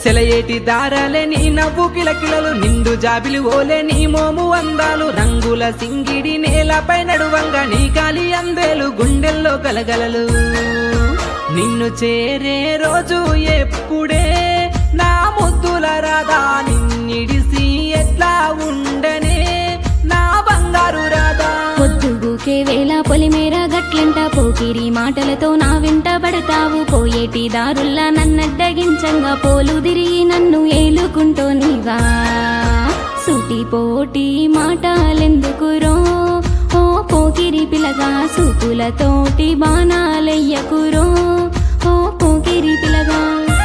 సెలయేటి దారాలే నీ నవ్వు కిలకిలలు నిండు జాబిలు ఓలే నీ మోము అందాలు రంగుల సింగిడి నేలపై నడువంగా నీ కాలి అందేలు గుండెల్లో కలగలలు నిన్ను చేరే రోజు ఎప్పుడే నా ముద్దుల రాధా నిన్నిడిసి ఎట్లా ఉండనే నా బంగారు రాధా పొద్దుగుకే వేళ పొలిమేర గట్లంట పోకిరి మాటలతో నా వెంట పడతావు పోయేటి దారుల్లా నన్నడ్డగించంగా పోలు తిరిగి నన్ను ఏలుకుంటూ నీవా సూటి పోటీ మాటలెందుకురో ఓ పోకిరి పిలగా సూపులతోటి బాణాలెయ్యకురో ఓ పోకిరి పిలగా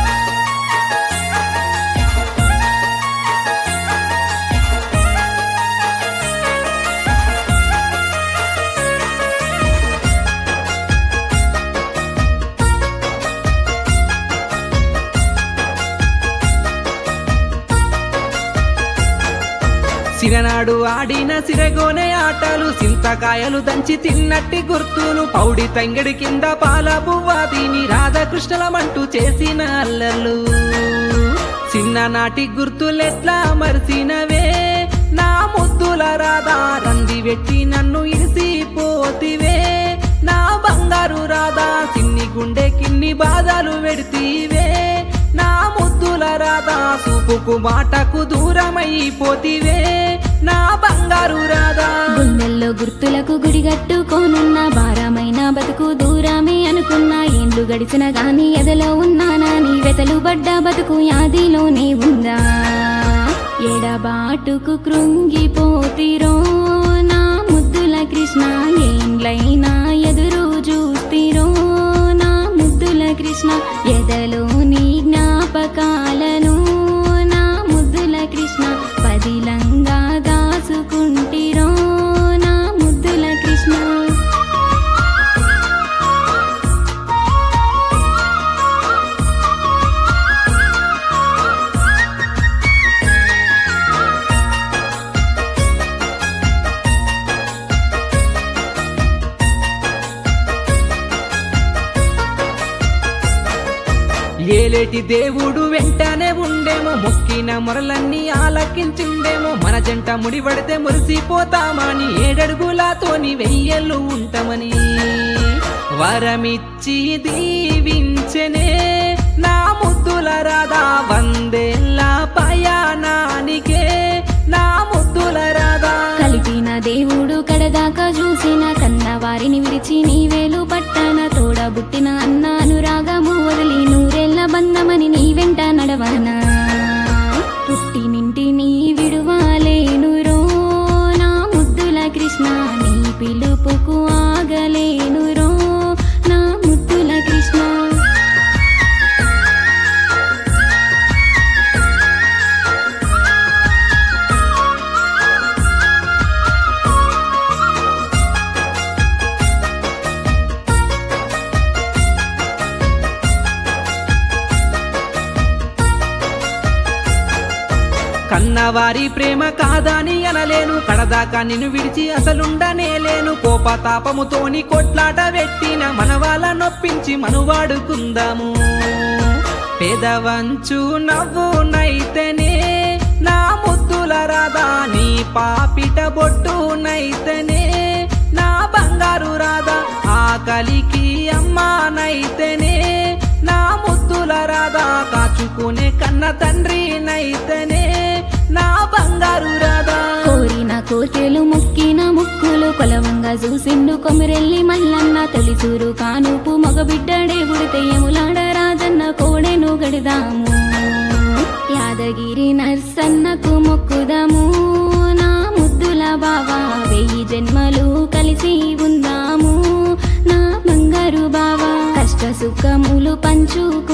సిరనాడు ఆడిన సిరగోనే ఆటలు సింతకాయలు దంచి తిన్నట్టి గుర్తులు పౌడి తంగడి కింద పాల బువ్వాదిని రాధాకృష్ణలమంటూ చేసిన అల్లర్లు చిన్ననాటి గుర్తులెట్లా మరిసినవే నా ముద్దుల రాధా రంది వెట్టి నన్ను ఇరిసిపోతివే నా బంగారు రాధా చిన్ని గుండె కిన్ని బాధలు పెడితీవే నా ముద్దుల రాధా చూపుకు మాటకు దూరమైపోతివే నా బంగారు రాధా గుండెల్లో గుర్తులకు గుడిగట్టుకోనున్న భారమైన బతుకు దూరమే అనుకున్నా ఏండ్లు గడిచిన గాని ఎదలో ఉన్నానా నీ వెతలు పడ్డ బతుకు యాదిలోనే ఉందా ఎడబాటుకు కృంగిపోతిరో నా ముద్దుల కృష్ణ ఏండ్లైనా ఎదురు చూస్తిరో నా ముద్దుల కృష్ణ ఎదలో నీ జ్ఞాపకాలను నా ముద్దుల కృష్ణ పదిలంగా దాసుకుంటిరో నా ముద్దుల కృష్ణ ఏలేటి దేవుడు వెంటనే ఉండేమో మొక్కిన మొరలన్నీ ఆలకించిండేమో మన జంట ముడిపడితే మురిసిపోతామని ఏడడుగులతోని వెయ్యలు ఉంటామని వరమిచ్చి దీవించనే నా ముద్దుల రాధా వందేళ్ళ పయానానికే నా ముద్దుల రాధా కలిపిన దేవుడు కడదాకా చూసిన కన్న వారిని విడిచి నీవేలు పట్టన తోడబుట్టిన అన్న అనురాగము వదిలి నూరెళ్ళ బంధమని నీ వెంట నడవనా పుట్టినింటి నీ విడువాలేనురో నా ముద్దుల కృష్ణ నీ పిలుపుకు ఆగలేనురో నా ముద్దుల కృష్ణ కన్నవారి ప్రేమ కాదని అనలేను కడదాకా నిన్ను విడిచి అసలుండనే లేను కోపతాపముతోని కొట్లాట పెట్టిన మనవాళ్ళ నొప్పించి మనువాడుకుందాము పెదవంచు నవ్వునైతేనే నా ముద్దుల రాధా నీ పాపిట బొట్టునైతేనే నా బంగారు రాధా ఆకలికి అమ్మానైతేనే నా ముద్దుల రాధా కాచుకునే కన్న తండ్రి నైతేనే నా బంగారు రాధా కోరిన కోర్కెలు ముక్కిన ముక్కులు కొలవంగా చూసిండు కొమిరెల్లి మల్లన్న తొలిచూరు కానుపు మగబిడ్డడే ఉడితే ఎములాడ రాజన్న కోడెను గడిదాము యాదగిరి నర్సన్నకు మొక్కుదాము నా ముద్దుల బావా వెయ్యి జన్మలు కలిసి ఉందాము నా బంగారు బావా కష్ట సుఖములు పంచుకు